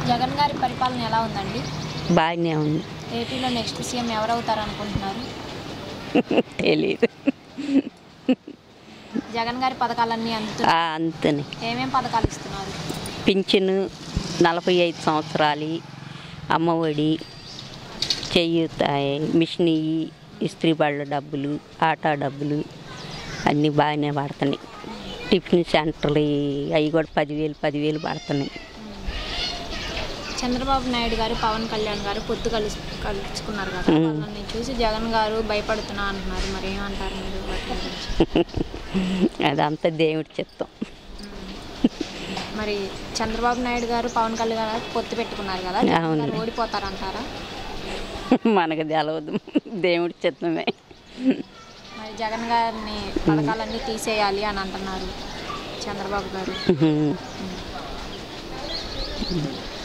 జగన్ గారి పరిపాలన ఎలా ఉందండి బాగానే ఉంది ఏపీలో నెక్స్ట్ సీఎం ఎవరు అవుతారు అనుకుంటున్నారు తెలీదు జగన్ గారి పథకాలన్నీ అందుతున్నాయి ఆ, అంతనే ఏమేం పథకాలు ఇస్తున్నారు పింఛను నలభై ఐదు సంవత్సరాలు అమ్మఒడి చేయూత మిషన్ ఇయ్యి, ఇస్త్రీ బళ్ళ డబ్బులు ఆటా డబ్బులు అన్నీ బాగానే పడుతున్నాయి టిఫిన్ సెంటర్లు అవి కూడా పదివేలు పదివేలు పడుతున్నాయి చంద్రబాబు నాయుడు గారు పవన్ కళ్యాణ్ గారు పొత్తు కలుసు కలుసుకున్నారు కదా మ్మ్. వాళ్ళని చూసి జగన్ గారు భయపడుతున్నా అంటున్నారు మరి ఏమంటారు మీరు వాటి గురించి అదంతా దేవుడి చిత్తం మరి చంద్రబాబు నాయుడు గారు పవన్ కళ్యాణ్ గారు పొత్తు పెట్టుకున్నారు కదా జగన్ అవును. గారు ఓడిపోతారంటారా మనకు తెలవదు దేవుడి చిత్తమే మరి జగన్ గారిని పథకాలన్నీ తీసేయాలి అని అంటున్నారు చంద్రబాబు గారు